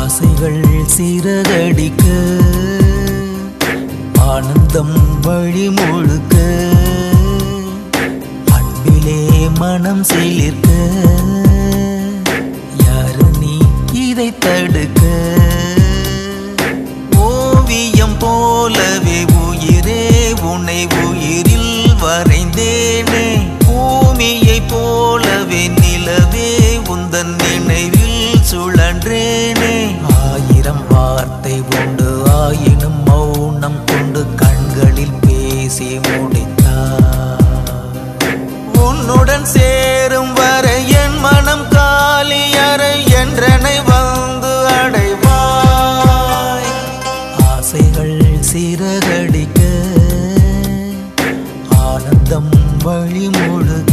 ஆசைகள் சிறகடிக்க ஆனந்தம் வழி முழுக்க அன்பிலே மனம் சிலிர்க்க யாரு நீ இதை தடுக்க ஓவியம் போலவே உயிரே உன்னை உயிரில் வரைந்தேனே பூமியை போலவே நிலவே உந்தன் நினைவில் சுழன்றேனே ஆயிரம் வார்த்தை உண்டு ஆயினும் மௌனம் கொண்டு கண்களில் பேசி முடித்தார் உன்னுடன் சேரும் வரை என் மனம் காலியறை என்றனை வந்து அடைவாய் ஆசைகள் சிறகடிக்க ஆனந்தம் வழி முழுக்க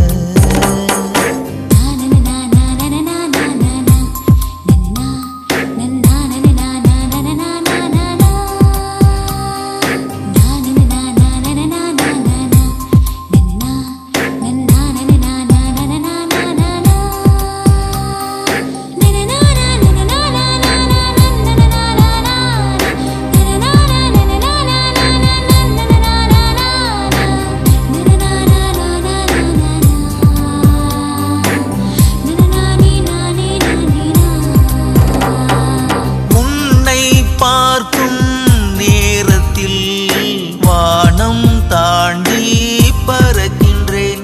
உன்னை பார்க்கும் நேரத்தில் வானம் தாண்டி பறக்கின்றேன்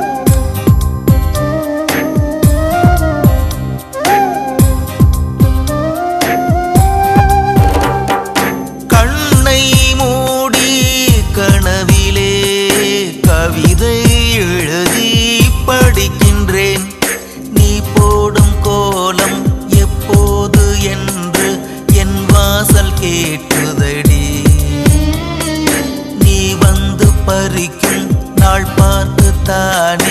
கண்ணை மூடி கனவிலே கவிதை எழுதி படிக்கின்றேன் நீ போடும் கோலம் எப்போது என்று என் வாசல் கேட்குதடி நீ வந்து பறிக்கும் நாள் பார்த்து தானே